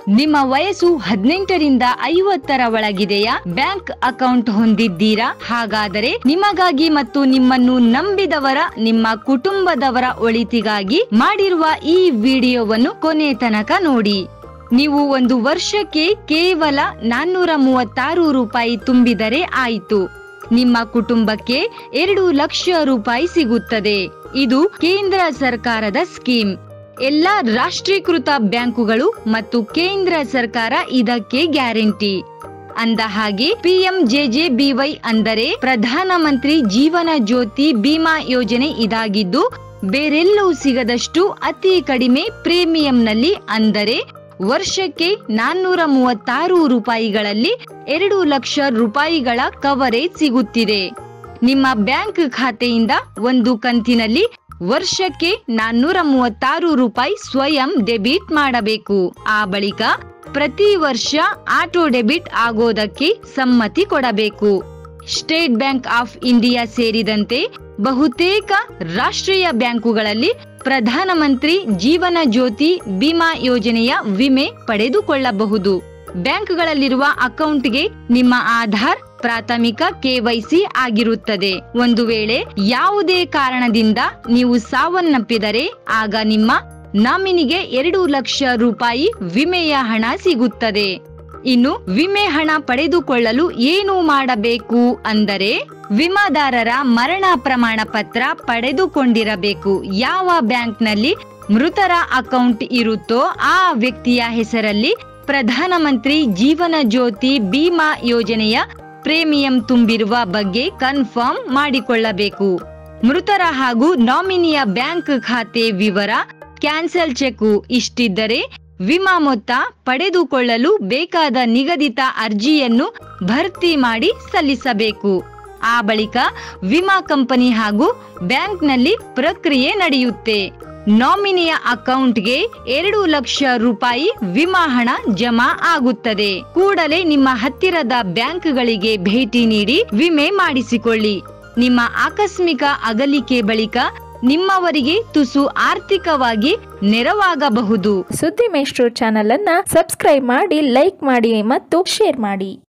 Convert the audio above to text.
ನಿಮ್ಮ ವಯಸ್ಸು ಹದಿನೆಂಟರಿಂದ ಐವತ್ತರ ಒಳಗಿದೆಯಾ ಬ್ಯಾಂಕ್ ಅಕೌಂಟ್ ಹೊಂದಿದ್ದೀರಾ ಹಾಗಾದರೆ ನಿಮಗಾಗಿ ಮತ್ತು ನಿಮ್ಮನ್ನು ನಂಬಿದವರ ನಿಮ್ಮ ಕುಟುಂಬದವರ ಒಳಿತಿಗಾಗಿ ಮಾಡಿರುವ ಈ ವಿಡಿಯೋವನ್ನು ಕೊನೆ ತನಕ ನೋಡಿ ನೀವು ಒಂದು ವರ್ಷಕ್ಕೆ ಕೇವಲ ನಾನ್ನೂರ ಮೂವತ್ತಾರು ರೂಪಾಯಿ ತುಂಬಿದರೆ ಆಯಿತು ನಿಮ್ಮ ಕುಟುಂಬಕ್ಕೆ ಎರಡು ಲಕ್ಷ ರೂಪಾಯಿ ಸಿಗುತ್ತದೆ ಇದು ಕೇಂದ್ರ ಸರ್ಕಾರದ ಸ್ಕೀಮ್ ಎಲ್ಲ ರಾಷ್ಟ್ರೀಕೃತ ಬ್ಯಾಂಕುಗಳು ಮತ್ತು ಕೇಂದ್ರ ಸರ್ಕಾರ ಇದಕ್ಕೆ ಗ್ಯಾರಂಟಿ ಅಂದ ಹಾಗೆ ಪಿಎಂಜೆಜೆಬಿವೈ ಅಂದರೆ ಪ್ರಧಾನಮಂತ್ರಿ ಜೀವನ ಜ್ಯೋತಿ ಬಿಮಾ ಯೋಜನೆ ಇದಾಗಿದ್ದು ಬೇರೆಲ್ಲೂ ಸಿಗದಷ್ಟು ಅತಿ ಕಡಿಮೆ ಪ್ರೀಮಿಯಂನಲ್ಲಿ ಅಂದರೆ ವರ್ಷಕ್ಕೆ ನಾನ್ನೂರ ಮೂವತ್ತಾರು ರೂಪಾಯಿಗಳಲ್ಲಿ ಎರಡು ಲಕ್ಷ ರೂಪಾಯಿಗಳ ಕವರೇಜ್ ಸಿಗುತ್ತಿದೆ ನಿಮ್ಮ ಬ್ಯಾಂಕ್ ಖಾತೆಯಿಂದ ಒಂದು ಕಂತಿನಲ್ಲಿ ವರ್ಷಕ್ಕೆ ನಾನ್ನೂರ ಮೂವತ್ತಾರು ರೂಪಾಯಿ ಸ್ವಯಂ ಡೆಬಿಟ್ ಮಾಡಬೇಕು ಆ ಬಳಿಕ ಪ್ರತಿ ವರ್ಷ ಆಟೋ ಡೆಬಿಟ್ ಆಗೋದಕ್ಕೆ ಸಮ್ಮತಿ ಕೊಡಬೇಕು ಸ್ಟೇಟ್ ಬ್ಯಾಂಕ್ ಆಫ್ ಇಂಡಿಯಾ ಸೇರಿದಂತೆ ಬಹುತೇಕ ರಾಷ್ಟ್ರೀಯ ಬ್ಯಾಂಕುಗಳಲ್ಲಿ ಪ್ರಧಾನಮಂತ್ರಿ ಜೀವನ ಜ್ಯೋತಿ ಬಿಮಾ ಯೋಜನೆಯ ವಿಮೆ ಪಡೆದುಕೊಳ್ಳಬಹುದು ಬ್ಯಾಂಕ್ಗಳಲ್ಲಿರುವ ಅಕೌಂಟ್ಗೆ ನಿಮ್ಮ ಆಧಾರ್ ಪ್ರಾಥಮಿಕ ಕೆವೈಸಿ ಆಗಿರುತ್ತದೆ ಒಂದು ವೇಳೆ ಯಾವುದೇ ಕಾರಣದಿಂದ ನೀವು ಸಾವನ್ನಪ್ಪಿದರೆ ಆಗ ನಿಮ್ಮ ನಾಮಿನಿಗೆ ಎರಡು ಲಕ್ಷ ರೂಪಾಯಿ ವಿಮೆಯ ಹಣ ಸಿಗುತ್ತದೆ ಇನ್ನು ವಿಮೆ ಹಣ ಪಡೆದುಕೊಳ್ಳಲು ಏನು ಮಾಡಬೇಕು ಅಂದರೆ ವಿಮಾದಾರರ ಮರಣ ಪ್ರಮಾಣ ಪತ್ರ ಪಡೆದುಕೊಂಡಿರಬೇಕು ಯಾವ ಬ್ಯಾಂಕ್ನಲ್ಲಿ ಮೃತರ ಅಕೌಂಟ್ ಇರುತ್ತೋ ಆ ವ್ಯಕ್ತಿಯ ಹೆಸರಲ್ಲಿ ಪ್ರಧಾನಮಂತ್ರಿ ಜೀವನ ಜ್ಯೋತಿ ಬಿಮಾ ಯೋಜನೆಯ ಪ್ರೀಮಿಯಂ ತುಂಬಿರುವ ಬಗ್ಗೆ ಕನ್ಫರ್ಮ್ ಮಾಡಿಕೊಳ್ಳಬೇಕು ಮೃತರ ಹಾಗೂ ನಾಮಿನಿಯ ಬ್ಯಾಂಕ್ ಖಾತೆ ವಿವರ ಕ್ಯಾನ್ಸಲ್ ಚೆಕ್ ಇಷ್ಟಿದ್ದರೆ ವಿಮಾ ಮೊತ್ತ ಪಡೆದುಕೊಳ್ಳಲು ಬೇಕಾದ ನಿಗದಿತ ಅರ್ಜಿಯನ್ನು ಭರ್ತಿ ಮಾಡಿ ಸಲ್ಲಿಸಬೇಕು ಆ ಬಳಿಕ ವಿಮಾ ಕಂಪನಿ ಹಾಗೂ ಬ್ಯಾಂಕ್ನಲ್ಲಿ ಪ್ರಕ್ರಿಯೆ ನಡೆಯುತ್ತೆ ನಾಮಿನಿಯ ಅಕೌಂಟ್ಗೆ ಎರಡು ಲಕ್ಷ ರೂಪಾಯಿ ವಿಮಾ ಹಣ ಜಮಾ ಆಗುತ್ತದೆ ಕೂಡಲೇ ನಿಮ್ಮ ಹತ್ತಿರದ ಬ್ಯಾಂಕ್ಗಳಿಗೆ ಭೇಟಿ ನೀಡಿ ವಿಮೆ ಮಾಡಿಸಿಕೊಳ್ಳಿ ನಿಮ್ಮ ಆಕಸ್ಮಿಕ ಅಗಲಿಕೆ ಬಳಿಕ ನಿಮ್ಮವರಿಗೆ ತುಸು ಆರ್ಥಿಕವಾಗಿ ನೆರವಾಗಬಹುದು ಸುದ್ದಿ ಮೇಷ್ಟ್ರು ಚಾನಲ್ ಅನ್ನ ಸಬ್ಸ್ಕ್ರೈಬ್ ಮಾಡಿ ಲೈಕ್ ಮಾಡಿ ಮತ್ತು ಶೇರ್ ಮಾಡಿ